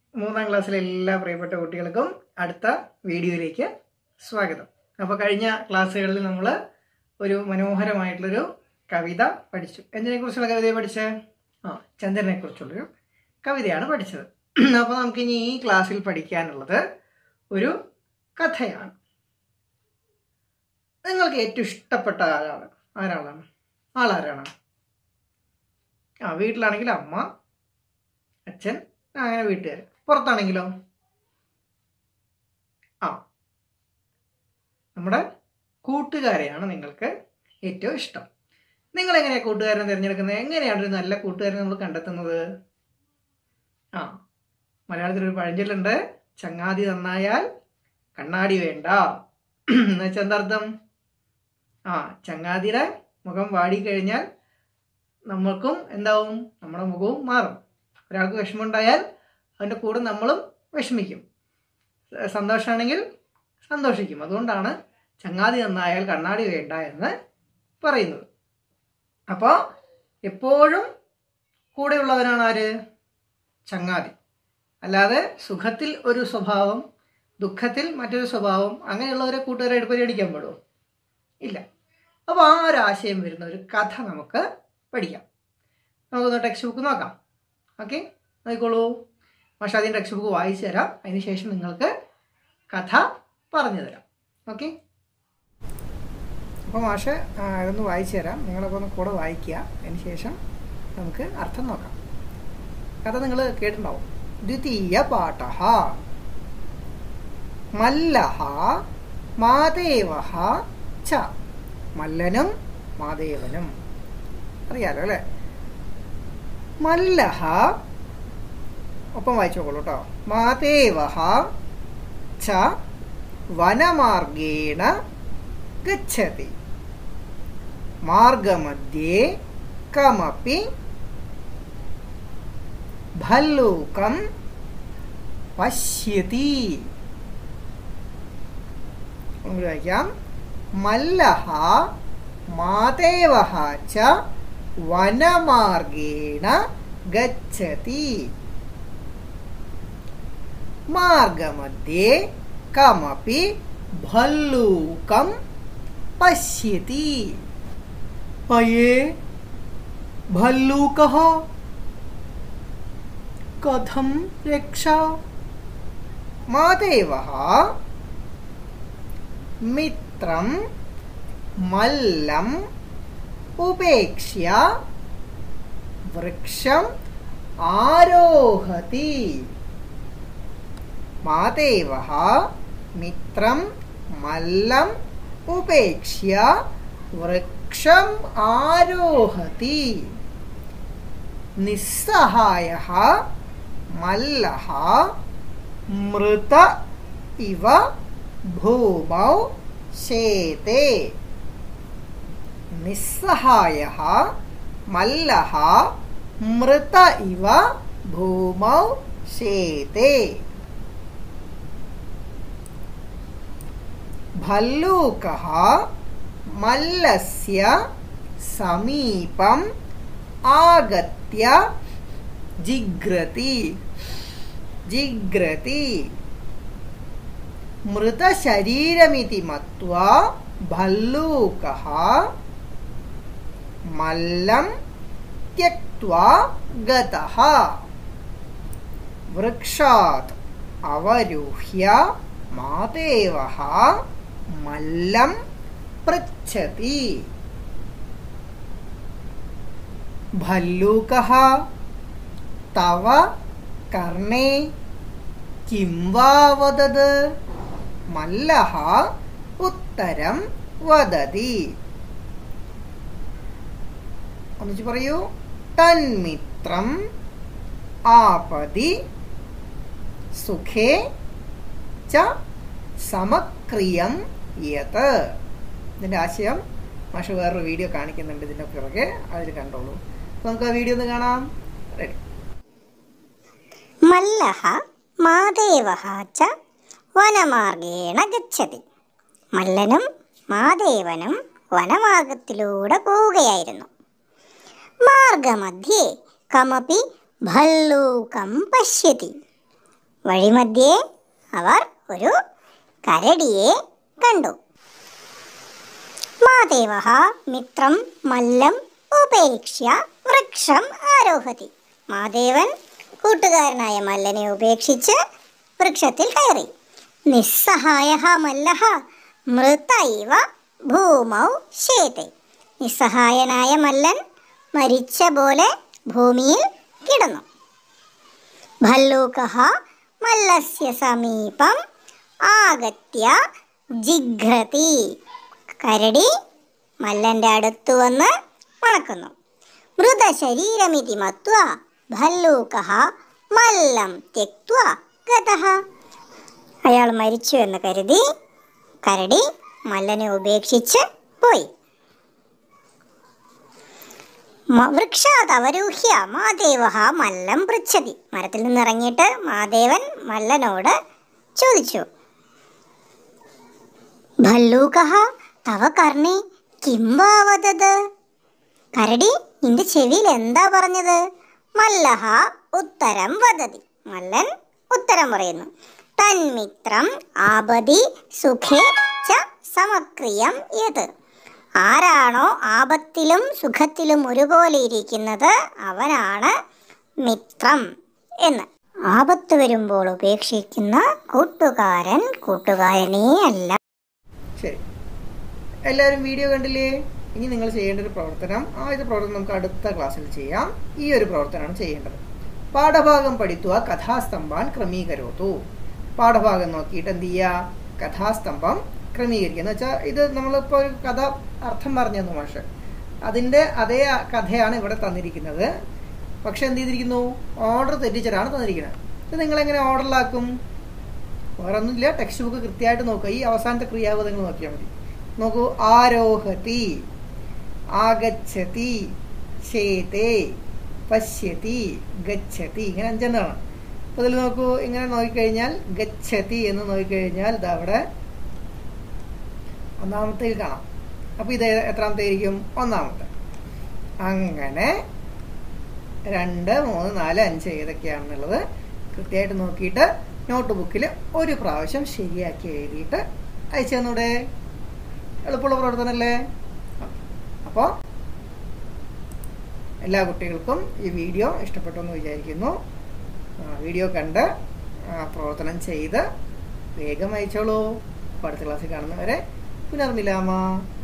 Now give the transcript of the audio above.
മൂന്നാം ക്ലാസ്സിലെ എല്ലാ പ്രിയപ്പെട്ട കുട്ടികൾക്കും അടുത്ത വീഡിയോയിലേക്ക് സ്വാഗതം അപ്പോൾ കഴിഞ്ഞ ക്ലാസ്സുകളിൽ നമ്മൾ ഒരു മനോഹരമായിട്ടുള്ളൊരു കവിത പഠിച്ചു എന്തിനെക്കുറിച്ചുള്ള കവിതയെ പഠിച്ചത് ആ ചന്ദ്രനെ കുറിച്ചുള്ളൊരു കവിതയാണ് പഠിച്ചത് അപ്പോൾ നമുക്കിനി ഈ ക്ലാസ്സിൽ പഠിക്കാനുള്ളത് ഒരു കഥയാണ് നിങ്ങൾക്ക് ഏറ്റവും ഇഷ്ടപ്പെട്ട ആരാണ് ആരാളാണ് ആളാരാണ് ആ വീട്ടിലാണെങ്കിൽ അമ്മ അച്ഛൻ അങ്ങനെ വീട്ടുകാർ പുറത്താണെങ്കിലോ ആ നമ്മുടെ കൂട്ടുകാരെയാണ് നിങ്ങൾക്ക് ഏറ്റവും ഇഷ്ടം നിങ്ങൾ എങ്ങനെയാണ് കൂട്ടുകാരനെ തിരഞ്ഞെടുക്കുന്നത് എങ്ങനെയാണ് ഒരു നല്ല കൂട്ടുകാരനെ നമ്മൾ കണ്ടെത്തുന്നത് ആ മലയാളത്തിൽ ഒരു പഴഞ്ചൊല്ലുണ്ട് ചങ്ങാതി നന്നായാൽ കണ്ണാടി വേണ്ട എന്ന് വെച്ചാൽ എന്താ അർത്ഥം ആ ചങ്ങാതിയുടെ മുഖം വാടിക്കഴിഞ്ഞാൽ നമ്മൾക്കും എന്താവും നമ്മുടെ മുഖവും മാറും ഒരാൾക്ക് വിഷമമുണ്ടായാൽ അതിൻ്റെ കൂടെ നമ്മളും വിഷമിക്കും സന്തോഷമാണെങ്കിൽ സന്തോഷിക്കും അതുകൊണ്ടാണ് ചങ്ങാതി നന്നായാൽ കണ്ണാടി വേണ്ട എന്ന് പറയുന്നത് അപ്പോൾ എപ്പോഴും കൂടെയുള്ളവരാണ് ആര് ചങ്ങാതി അല്ലാതെ സുഖത്തിൽ ഒരു സ്വഭാവം ദുഃഖത്തിൽ മറ്റൊരു സ്വഭാവം അങ്ങനെയുള്ളവരെ കൂട്ടുകാരായിട്ട് പരിഗണിക്കാൻ പാടുമോ ഇല്ല അപ്പോൾ ആ ഒരു ആശയം വരുന്ന ഒരു കഥ നമുക്ക് പഠിക്കാം നമുക്കൊന്ന് ടെക്സ്റ്റ് ബുക്ക് നോക്കാം ഓക്കെ നോക്കിക്കോളൂ മാഷ ആദ്യം ടെക്സ്റ്റ് ബുക്ക് വായിച്ചു തരാം അതിന് ശേഷം നിങ്ങൾക്ക് കഥ പറഞ്ഞു തരാം ഓക്കെ അപ്പോൾ മാഷ് ആ, ഇതൊന്ന് വായിച്ചു തരാം നിങ്ങളപ്പോൾ ഒന്ന് കൂടെ വായിക്കുക അതിന് ശേഷം നമുക്ക് അർത്ഥം നോക്കാം കഥ നിങ്ങൾ കേട്ടിട്ടുണ്ടാവും ദ്വിതീയ പാഠ മല്ലഹ മാദേവ ച മല്ലനും മാദേവനും അറിയാലോ അല്ലേ മല്ലഹ ഒപ്പം വായിച്ചോളൂ കേട്ടോ മാദേവ ച വനമാർഗേണ ഗച്ഛതി മാർഗമധ്യേ കമപി ഭല്ലൂകം പശ്യതി ഒന്നുകൂടി വായിക്കാം മല്ലഹ മാതേവ ച വനമാർഗേണ ഗച്ഛതി മാർഗമധ്യേ കമപി ഭല്ലൂകം പശ്യതി അയേ ഭല്ലൂകः കഥം രക്ഷ മാതേവः മിത്രം മല്ലം ഉപേക്ഷ്യ വൃക്ഷം ആരോഹതി മാതേവः മിത്രം മല്ലം ഉപേക്ഷ്യ വൃക്ഷം ആരോഹതി നിസ്സഹായः മല്ലः മൃത ഇവ ഭൂമൗ ശേതേ നിസ്സഹായः മല്ലः മൃത ഇവ ഭൂമൗ ശേതേ ഭല്ലൂകः മല്ലസ്യ സമീപം ആഗത്യ ജിഗ്രതി ജിഗ്രതി മൃതശരീരമിതി മത്വാ ഭല്ലൂകः മല്ലം त्यक्त्वा गतः वृक्षात् अवरुह्य मादेवः मल्लं पृच्छति भल्लूकः तव कर्णे किं वा वदद् मल्लः उत्तरं वदति ഒന്നിച്ച് പറയൂ തന്മിത്രം ആപതി സുഖേ ച സമക്രിയം യത് ഇതിൻ്റെ ആശയം മാഷ് വേറൊരു വീഡിയോ കാണിക്കുന്നുണ്ട് ഇതിൻ്റെ പിറകെ അതിൽ കണ്ടോളൂ അപ്പോൾ നമുക്ക് ആ വീഡിയോ ഒന്ന് കാണാം റെഡി മല്ലः മാദേവः च വനമാർഗേണ ഗച്ഛതി മല്ലനും മാദേവനും വനമാർഗത്തിലൂടെ പോവുകയായിരുന്നു മാർഗമധ്യേ കമപി ഭല്ലൂകം പശ്യതി വഴിമധ്യേ അവർ ഒരു കരടിയെ കണ്ടു മാദേവ മിത്രം മല്ലം ഉപേക്ഷ്യ വൃക്ഷം ആരോഹതി മാദേവൻ കൂട്ടുകാരനായ മല്ലനെ ഉപേക്ഷിച്ച് വൃക്ഷത്തിൽ കയറി നിസ്സഹായ മല്ല മൃതൈവ ഭൂമൗ ശേതെ നിസ്സഹായനായ മല്ലൻ മരിച്ച പോലെ ഭൂമിയിൽ കിടന്നു ഭല്ലൂക മല്ലസ്യ സമീപം ആഗത്യ ജിഘ്രതി കരടി മല്ലന്റെ അടുത്തു വന്ന് മണക്കുന്നു മൃതശരീരമിതി മത്വ ഭല്ലൂക മല്ലം ത്യക്വ ഗതഃ അയാൾ മരിച്ചു എന്ന് കരുതി കരടി മല്ലനെ ഉപേക്ഷിച്ച് പോയി മ- വൃക്ഷാത് അവരൂഹ്യ മാദേവ മല്ലം പൃച്ഛതി മരത്തിൽ നിന്നിറങ്ങിയിട്ട് മാദേവൻ മല്ലനോട് ചോദിച്ചു ഭല്ലൂക തവ കർണി കിംബാവതത് കരടി നിന്റെ ചെവിയിൽ എന്താ പറഞ്ഞത് മല്ലഹ ഉത്തരം വദതി മല്ലൻ ഉത്തരം പറയുന്നു തന്മിത്രം ആപതി സുഖേ ച സമക്രിയം യത് ആരാണോ ആപത്തിലും സുഖത്തിലും ഒരുപോലെ ഇരിക്കുന്നത് അവനാണ് മിത്രം എന്ന് ആപത്ത് വരുമ്പോൾ ഉപേക്ഷിക്കുന്ന കൂട്ടുകാരൻ കൂട്ടുകാരനേ അല്ല ശരി എല്ലാവരും വീഡിയോ കണ്ടില്ലേ ഇനി നിങ്ങൾ ചെയ്യേണ്ട ഒരു പ്രവർത്തനം ആ ഇത് പ്രവർത്തനം നമുക്ക് അടുത്ത ക്ലാസ്സിൽ ചെയ്യാം ഈ ഒരു പ്രവർത്തനമാണ് ചെയ്യേണ്ടത് പാഠഭാഗം പഠിക്കുക കഥാസ്തംഭാൻ ക്രമീകരോത്തു പാഠഭാഗം നോക്കിയിട്ട് എന്ത് ചെയ്യുക കഥാസ്തംഭം ക്രമീകരിക്കുക എന്ന് വെച്ചാൽ ഇത് നമ്മളിപ്പോൾ ഒരു കഥ അർത്ഥം പറഞ്ഞു തന്നു മാഷ് അതിൻ്റെ അതേ കഥയാണ് ഇവിടെ തന്നിരിക്കുന്നത് പക്ഷെ എന്ത് ചെയ്തിരിക്കുന്നു ഓർഡർ തെറ്റിച്ചിട്ടാണ് തന്നിരിക്കുന്നത് ഇത് നിങ്ങളെങ്ങനെ ഓർഡറിലാക്കും വേറെ ഒന്നുമില്ല ടെക്സ്റ്റ് ബുക്ക് കൃത്യമായിട്ട് നോക്കുക ഈ അവസാനത്തെ ക്രിയാപദങ്ങൾ നോക്കിയാൽ മതി നോക്കൂ ആരോഹതി ആഗച്ഛതി ചേതേ പശ്യതി ഗച്ഛതി ഇങ്ങനെ അഞ്ചെണ്ണമാണ് അപ്പോൾ ഇതിൽ നോക്കൂ ഇങ്ങനെ നോക്കിക്കഴിഞ്ഞാൽ ഗച്ഛതി എന്ന് നോക്കിക്കഴിഞ്ഞാൽ ഇത് അവിടെ ഒന്നാമത്തേൽ കാണാം അപ്പോൾ ഇത് എത്രാമത്തെ ആയിരിക്കും ഒന്നാമത്തെ അങ്ങനെ രണ്ട് മൂന്ന് നാല് അഞ്ച് ഏതൊക്കെയാണെന്നുള്ളത് കൃത്യമായിട്ട് നോക്കിയിട്ട് നോട്ട് ബുക്കിൽ ഒരു പ്രാവശ്യം ശരിയാക്കി എഴുതിയിട്ട് അയച്ചു തന്നൂടെ എളുപ്പമുള്ള പ്രവർത്തനമല്ലേ അപ്പോൾ എല്ലാ കുട്ടികൾക്കും ഈ വീഡിയോ ഇഷ്ടപ്പെട്ടു എന്ന് വിചാരിക്കുന്നു ആ, വീഡിയോ കണ്ട് ആ, പ്രവർത്തനം ചെയ്ത് വേഗം അയച്ചോളൂ അപ്പോൾ അടുത്ത ക്ലാസ്സിൽ കാണുന്നവരെ പുനർമിലാമ